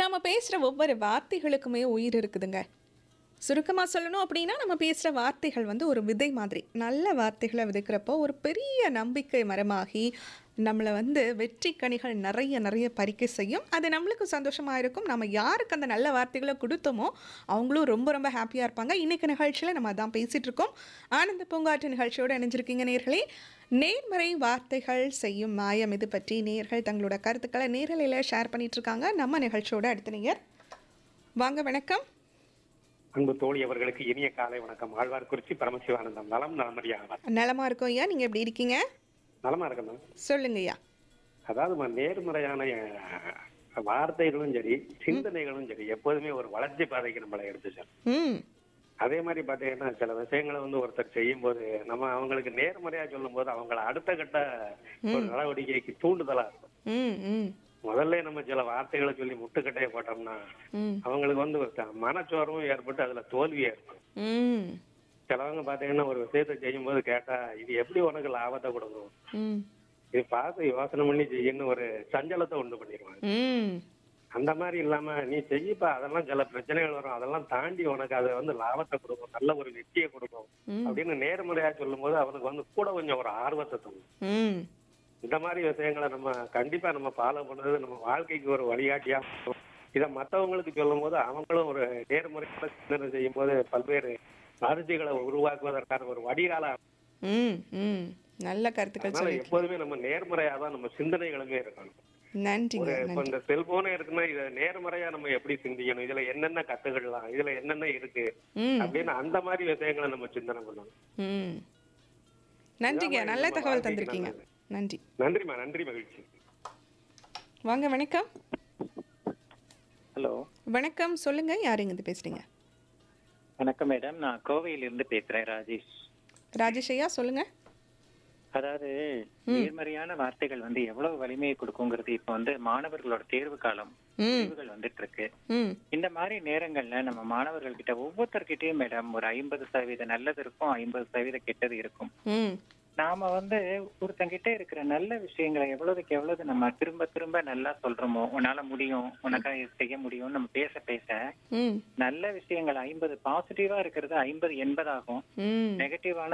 நாம பேசுற ஒவ்வொரு வார்த்தைகளுக்குமே உயிர் இருக்குதுங்க சுருக்கமா சொல்லணும் அப்படின்னா நம்ம பேசுற வார்த்தைகள் வந்து ஒரு விதை மாதிரி நல்ல வார்த்தைகளை விதைக்கிறப்போ ஒரு பெரிய நம்பிக்கை மரமாகி நம்மளை வந்து வெற்றி கனிகள் நிறைய நிறைய பறிக்க செய்யும் அது நம்மளுக்கு சந்தோஷமா இருக்கும் நம்ம யாருக்கு அந்த நல்ல வார்த்தைகளை கொடுத்தோமோ அவங்களும் ரொம்ப ரொம்ப ஹாப்பியாக இருப்பாங்க இன்னைக்கு நிகழ்ச்சியில் நம்ம அதான் பேசிட்டு இருக்கோம் ஆனந்த பூங்காற்று நிகழ்ச்சியோடு இணைஞ்சிருக்கீங்க நேர்களே நேர்மறை வார்த்தைகள் செய்யும் மாயம் இது பற்றி நேர்கள் தங்களோட கருத்துக்களை நேரலையில் ஷேர் பண்ணிட்டு இருக்காங்க நம்ம நிகழ்ச்சியோட அடுத்த நேயர் வாங்க வணக்கம் அன்பு தோழி அவர்களுக்கு இனிய காலை வணக்கம் ஆழ்வார்குறிச்சி பரமசிவானந்தம் நலம் நலமறியாவார் நலமா இருக்கோம் ஐயா நீங்க எப்படி இருக்கீங்க நலமா இருக்கணும் சொல்லுங்க ஐயா அதாவது ம- நேர்மறையான அஹ், வார்த்தைகளும் சரி சிந்தனைகளும் சரி எப்போதுமே ஒரு வளர்ச்சி பாதைக்கு நம்மளை எடுத்து செல்லும் ம் அதே மாதிரி பாத்தீங்கன்னா சில விஷயங்களை வந்து ஒருத்தர் செய்யும் போது நம்ம அவங்களுக்கு நேர்மறையா சொல்லும் போது அவங்கள அடுத்த கட்ட ஒரு நடவடிக்கைக்கு தூண்டுதலா இருக்கும் ம் ம் முதல்ல நம்ம சில வார்த்தைகளை சொல்லி முட்டுக்கட்டையை போட்டோம்னா ம் அவங்களுக்கு வந்து ஒரு த- மனச்சோர்வும் ஏற்பட்டு அதுல தோல்வி ஏற்படும் ம் சிலவங்க பாத்தீங்கன்னா ஒரு விஷயத்தை செய்யும் போது கேட்டா இது எப்படி உனக்கு லாபத்தை கொடுக்கும் ம் இது பார்த்து யோசனை பண்ணி செய்யணும் ஒரு சஞ்சலத்தை உண்டு பண்ணிடுவாங்க ம் அந்த மாதிரி இல்லாம நீ செய்யப்பா அதெல்லாம் சில பிரச்சனைகள் வரும் அதெல்லாம் தாண்டி உனக்கு அது வந்து லாபத்தை கொடுக்கும் நல்ல ஒரு வெற்றியை கொடுக்கும் ம். அப்படின்னு நேர்மறையா சொல்லும் போது அவனுக்கு வந்து கூட கொஞ்சம் ஒரு ஆர்வத்தை தரும் ம் இந்த மாதிரி விஷயங்களை நம்ம கண்டிப்பா நம்ம ஃபாலோ பண்றது நம்ம வாழ்க்கைக்கு ஒரு வழிகாட்டியா இருக்கும். இதை மத்தவங்களுக்கு சொல்லும் போது அவங்களும் ஒரு நேர்முறையான சிந்தனை செய்யும் போது பல்வேறு அரிசிகளை உருவாக்குவதற்கான ஒரு வடிகால ம் ம் நல்ல கருத்துக்கள் அதனால சொல்லி எப்போதுமே நம்ம நேர்மறையா தான் நம்ம சிந்தனைகளுமே இருக்கணும் நன்றிங்க ஒரு இப்ப நன்றி இந்த செல்போனே இருக்குன்னா இத நேர்மறையா நம்ம எப்படி சிந்திக்கணும் இதுல என்னென்ன கத்துக்கிடலாம் இதுல என்னென்ன இருக்கு ம் அப்படின்னு அந்த மாதிரி விஷயங்களை நம்ம சிந்தனை பண்ணணும் ம் நன்றிங்க இதான் நல்ல நம்ம தகவல் வாழ்க்கைக்கு தந்திருக்கீங்க நல்லது. நன்றி நன்றிமா நன்றி மகிழ்ச்சி வாங்க வணக்கம் ஹலோ வணக்கம் சொல்லுங்க யாருங்க இது பேசுறீங்க வணக்கம் மேடம் நான் கோவையிலிருந்து பேசுறேன் ராஜேஷ் ராஜேஷ் ஐயா சொல்லுங்க அதாவது நேர்மறையான வார்த்தைகள் வந்து எவ்வளவு வலிமையை கொடுக்குங்கிறது இப்ப வந்து மாணவர்களோட தேர்வு காலம் ம் தேர்வுகள் வந்துட்டு இருக்கு ம் இந்த மாதிரி நேரங்கள்ல நம்ம மாணவர்கள் கிட்ட ஒவ்வொருத்தர்கிட்டயும் மேடம் ஒரு ஐம்பது சதவீத நல்லது இருக்கும் ஐம்பது சதவீத கெட்டது இருக்கும் ம் நாம வந்து ஒருத்தங்கிட்ட இருக்கிற நல்ல விஷயங்களை எவ்வளவுக்கு எவ்வளவு நம்ம திரும்ப திரும்ப நல்லா சொல்றோமோ உன்னால முடியும் உனக்காக இது செய்ய முடியும்னு நம்ம பேச பேச ம் நல்ல விஷயங்கள் ஐம்பது பாசிட்டிவா இருக்கிறது ஐம்பது எண்பதாகும் ம் நெகட்டிவான